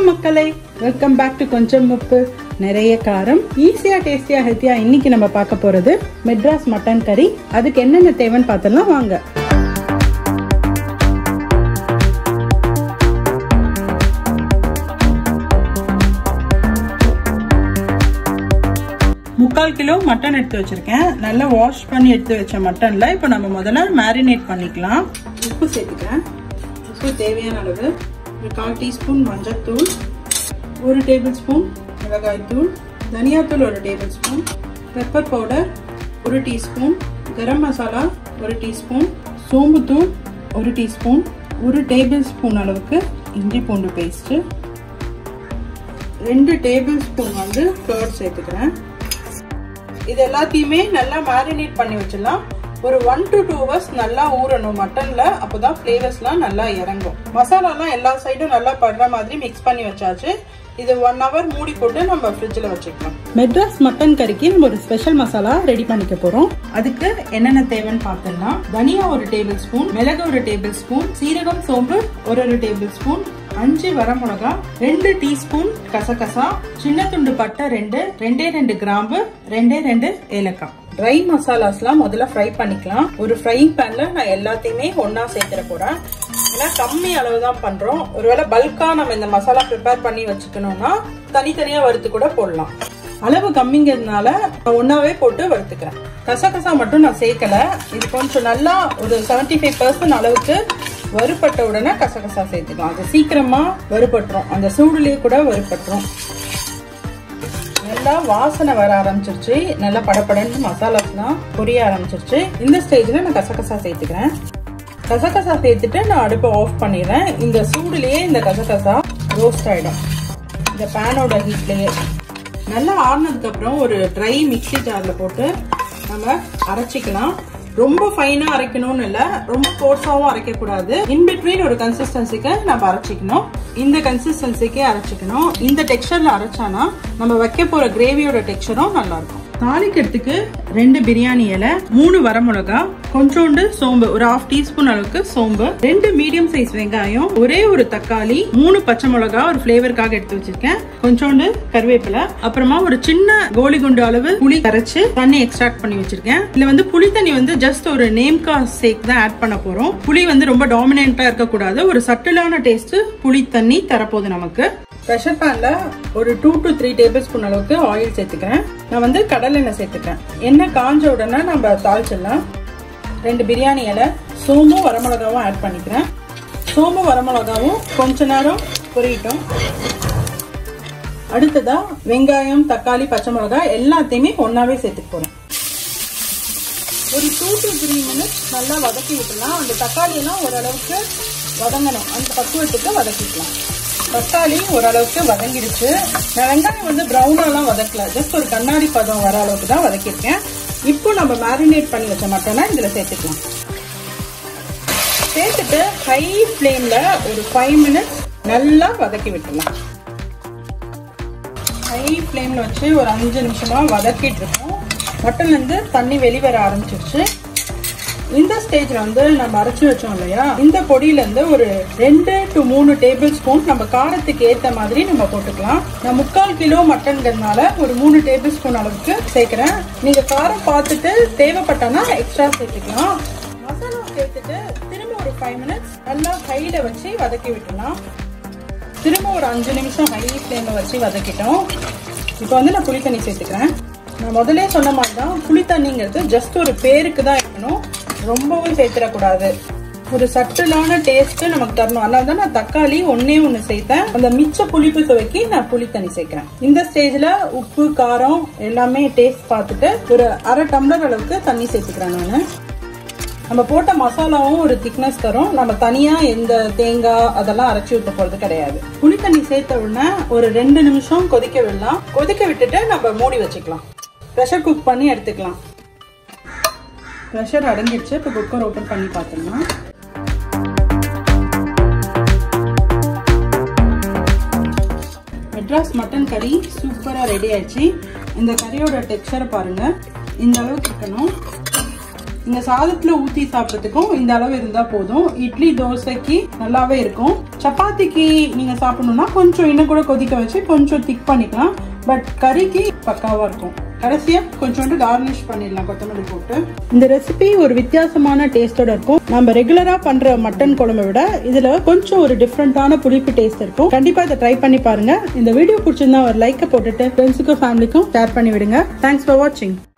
வணக்கம் மக்களே welcome back to கொஞ்சம் உப்பு நிறைய காரம் ஈஸியா டேஸ்டியா ஹெல்த்தியா இன்னைக்கு நம்ம பார்க்க போறது மெட்ராஸ் மட்டன் கறி அதுக்கு என்னென்ன தேவைன்னு பார்த்தலாம் வாங்க முக்கால் கிலோ மட்டன் எடுத்து வச்சிருக்கேன் நல்லா வாஷ் பண்ணி எடுத்து வச்ச மட்டன்ல இப்போ நம்ம முதல்ல மேரினேட் பண்ணிக்கலாம் உப்பு சேர்த்துக்கிறேன் உப்பு தேவையான அளவு ஒரு கால் டீஸ்பூன் மஞ்சள்தூள் ஒரு டேபிள் ஸ்பூன் மிளகாய்த்தூள் தனியாத்தூள் ஒரு டேபிள் ஸ்பூன் பெப்பர் பவுடர் ஒரு டீஸ்பூன் கரம் மசாலா ஒரு டீஸ்பூன் சோம்புத்தூள் ஒரு டீஸ்பூன் ஒரு டேபிள் ஸ்பூன் அளவுக்கு இஞ்சி பூண்டு பேஸ்ட்டு ரெண்டு டேபிள் ஸ்பூன் வந்து கர்ட் சேர்த்துக்கிறேன் இது எல்லாத்தையுமே நல்லா மேரினேட் பண்ணி வச்சிடலாம் ஒரு ஒன் டு டூ ஹவர்ஸ் நல்லா ஊறணும் மட்டன்ல அப்போதான் ஃப்ளேவர்ஸ்லாம் நல்லா இறங்கும் மசாலாலாம் எல்லா சைடும் நல்லா படுற மாதிரி மிக்ஸ் பண்ணி வச்சாச்சு இது ஒன் ஹவர் மூடி போட்டு நம்ம ஃப்ரிட்ஜில் வச்சுக்கலாம் மெட்ராஸ் மட்டன் கறிக்கு நம்ம ஒரு ஸ்பெஷல் மசாலா ரெடி பண்ணிக்க போறோம் அதுக்கு என்னென்ன தேவைன்னு பார்த்துடலாம் தனியா ஒரு டேபிள் ஸ்பூன் மிளகு ஒரு டேபிள் ஸ்பூன் சீரகம் சோம்பு ஒரு ஒரு டேபிள் ஸ்பூன் அஞ்சு வரமிளகா ரெண்டு டீஸ்பூன் கசகசா சின்ன துண்டு பட்டை ரெண்டு ரெண்டே ரெண்டு கிராம்பு ரெண்டே ரெண்டு ஏலக்காய் ட்ரை மசாலாஸ்லாம் முதல்ல ஃப்ரை பண்ணிக்கலாம் ஒரு ஃப்ரைங் பேன்ல நான் எல்லாத்தையுமே ஒன்னா சேர்த்துட போறேன் ஏன்னா கம்மி அளவு தான் பண்றோம் ஒருவேளை பல்கா நம்ம இந்த மசாலா ப்ரிப்பேர் பண்ணி வச்சுக்கணும்னா தனித்தனியா வறுத்து கூட போடலாம் அளவு கம்மிங்கிறதுனால நான் ஒன்னாவே போட்டு வறுத்துக்கிறேன் கசகசா மட்டும் நான் சேர்க்கல இது கொஞ்சம் நல்லா ஒரு செவன்டி ஃபைவ் பர்சன்ட் அளவுக்கு வறுபட்ட உடனே கசகசா சேர்த்துக்கலாம் அது சீக்கிரமா வறுபட்டுரும் அந்த சூடுலயே கூட வறுபட்டுரும் நல்லா வாசனை வர ஆரம்பிச்சிருச்சு நல்லா படப்படன்னு மசாலாஸ்லாம் பொரிய ஆரம்பிச்சிருச்சு இந்த ஸ்டேஜ்ல நான் கசகசா சேர்த்துக்கிறேன் கசகசா சேர்த்துட்டு நான் அடுப்பை ஆஃப் பண்ணிடுறேன் இந்த சூடுலயே இந்த கசகசா ரோஸ்ட் ஆயிடும் இந்த பேனோட ஹீட்லயே நல்லா ஆறுனதுக்கு அப்புறம் ஒரு ட்ரை மிக்சி ஜார்ல போட்டு நம்ம அரைச்சிக்கலாம் ரொம்ப ஃபைனா அரைக்கணும்னு இல்ல ரொம்ப கோர்ஸாவும் அரைக்க கூடாது இன் பிட்வீன் ஒரு கன்சிஸ்டன்சிக்கு நம்ம அரைச்சிக்கணும் இந்த கன்சிஸ்டன்சிக்கே அரைச்சிக்கணும் இந்த டெக்ஸ்டர்ல அரைச்சானா நம்ம வைக்க போற கிரேவியோட டெக்ஸ்டரும் நல்லா இருக்கும் தாளிக்கிறதுக்கு ரெண்டு பிரியாணி இலை மூணு வரமிளகா கொஞ்சோண்டு சோம்பு ஒரு ஹாஃப் டீஸ்பூன் அளவுக்கு சோம்பு ரெண்டு மீடியம் சைஸ் வெங்காயம் ஒரே ஒரு தக்காளி மூணு பச்சை மிளகா ஒரு ஃபிளேவருக்காக எடுத்து வச்சிருக்கேன் கொஞ்சோண்டு கருவேப்பிலை அப்புறமா ஒரு சின்ன கோலி குண்டு அளவு புளி கரைச்சு தண்ணி எக்ஸ்ட்ராக்ட் பண்ணி வச்சிருக்கேன் இதுல வந்து புளி தண்ணி வந்து ஜஸ்ட் ஒரு நேம்கா சேக் தான் ஆட் பண்ண போறோம் புளி வந்து ரொம்ப டாமினண்டா இருக்கக்கூடாது ஒரு சட்டிலான டேஸ்ட் புளி தண்ணி தரப்போகுது நமக்கு ப்ரெஷர் பேன்ல ஒரு two to three table spoon அளவுக்கு ஆயில் சேர்த்துக்கிறேன் நான் வந்து கடல் எண்ணெய் சேர்த்துக்கிறேன் எண்ணெய் காஞ்ச உடனே நம்ம தாளிச்சிடலாம் ரெண்டு பிரியாணி இலை சோம்பும் வரமிளகாவும் ஆட் பண்ணிக்கிறேன் சோம்பு வரமிளகாவும் கொஞ்ச நேரம் பொரியட்டும் அடுத்ததா வெங்காயம் தக்காளி பச்சை மிளகாய் எல்லாத்தையுமே ஒன்னாவே சேர்த்துக்க போறேன் ஒரு டூ டு த்ரீ மினிட்ஸ் நல்லா வதக்கி விட்டுலாம் அந்த தக்காளி எல்லாம் ஓரளவுக்கு வதங்கணும் அந்த பக்குவத்துக்கு வதக்கிக்கலாம் தக்காளி ஓரளவுக்கு வதங்கிடுச்சு நான் வெங்காயம் வந்து ப்ரௌனாலாம் வதக்கல ஜஸ்ட் ஒரு கண்ணாடி பதம் வர அளவுக்கு தான் வதக்கியிருக்கேன் இப்போ நம்ம மேரினேட் பண்ணி வச்ச மட்டனை இதுல சேர்த்துக்கலாம் சேர்த்துட்டு ஹை ஃப்ளேம்ல ஒரு ஃபைவ் மினிட்ஸ் நல்லா வதக்கி விட்டுலாம் ஹை ஃப்ளேம்ல வச்சு ஒரு அஞ்சு நிமிஷமா வதக்கிட்டு இருக்கோம் மட்டன்ல இருந்து தண்ணி வெளிவர ஆரம்பிச்சிருச்சு இந்த ஸ்டேஜ்ல வந்து நம்ம அரைச்சு வச்சோம் இல்லையா இந்த பொடியில இருந்து ஒரு ரெண்டு டு மூணு டேபிள் ஸ்பூன் நம்ம காரத்துக்கு ஏத்த மாதிரி நம்ம போட்டுக்கலாம் நான் முக்கால் கிலோ மட்டன்கிறதுனால ஒரு மூணு டேபிள் ஸ்பூன் அளவுக்கு சேர்க்கிறேன் நீங்க காரம் பார்த்துட்டு தேவைப்பட்டனா எக்ஸ்ட்ரா சேர்த்துக்கலாம் மசாலா சேர்த்துட்டு திரும்ப ஒரு ஃபைவ் மினிட்ஸ் நல்லா ஹைல வச்சு வதக்கி விட்டுலாம் திரும்ப ஒரு அஞ்சு நிமிஷம் ஹை ஃப்ளேம்ல வச்சு வதக்கிட்டோம் இப்போ வந்து நான் புளி தண்ணி சேர்த்துக்கிறேன் நான் முதலே சொன்ன மாதிரி தான் புளி தண்ணிங்கிறது ஜஸ்ட் ஒரு பேருக்கு தான் இருக்கணும் ரொம்பவும் சேர்த்துடக்கூடாது ஒரு சட்டிலான டேஸ்ட் நமக்கு தரணும் அதனால தான் நான் தக்காளி ஒன்னே ஒன்று சேர்த்தேன் அந்த மிச்ச புளிப்பு சுவைக்கு நான் புளி தண்ணி சேர்க்கிறேன் இந்த ஸ்டேஜ்ல உப்பு காரம் எல்லாமே டேஸ்ட் பார்த்துட்டு ஒரு அரை டம்ளர் அளவுக்கு தண்ணி சேர்த்துக்கிறேன் நான் நம்ம போட்ட மசாலாவும் ஒரு திக்னஸ் தரும் நம்ம தனியா எந்த தேங்காய் அதெல்லாம் அரைச்சி ஊத்த போறது கிடையாது புளி தண்ணி சேர்த்த உடனே ஒரு ரெண்டு நிமிஷம் கொதிக்க விடலாம் கொதிக்க விட்டுட்டு நம்ம மூடி வச்சுக்கலாம் ப்ரெஷர் குக் பண்ணி எடுத்துக்கலாம் ப்ரெஷர் அடங்கிடுச்சு இப்போ குக்கர் ஓப்பன் பண்ணி பார்த்துக்கலாம் மெட்ராஸ் மட்டன் கறி சூப்பராக ரெடி ஆயிடுச்சு இந்த கறியோட டெக்ஸ்சரை பாருங்க இந்த அளவுக்கு இருக்கணும் நீங்க சாதத்துல ஊத்தி சாப்பிட்றதுக்கும் இந்த அளவு இருந்தா போதும் இட்லி தோசைக்கு நல்லாவே இருக்கும் சப்பாத்திக்கு நீங்க சாப்பிடணும்னா கொஞ்சம் இன்னும் கூட கொதிக்க வச்சு கொஞ்சம் திக் பண்ணிக்கலாம் பட் கறிக்கு பக்காவா இருக்கும் கடைசியா கொஞ்சோண்டு கார்னிஷ் பண்ணிடலாம் கொத்தமல்லி போட்டு இந்த ரெசிபி ஒரு வித்தியாசமான டேஸ்டோட இருக்கும் நம்ம ரெகுலரா பண்ற மட்டன் குழம்பை விட இதுல கொஞ்சம் ஒரு டிஃப்ரெண்டான புளிப்பு டேஸ்ட் இருக்கும் கண்டிப்பா இதை ட்ரை பண்ணி பாருங்க இந்த வீடியோ பிடிச்சிருந்தா ஒரு லைக்கை போட்டுட்டு ஃப்ரெண்ட்ஸுக்கும் ஃபேமிலிக்கும் ஷேர் பண்ணி விடுங்க தேங்க்ஸ் ஃபார் வாட்சிங்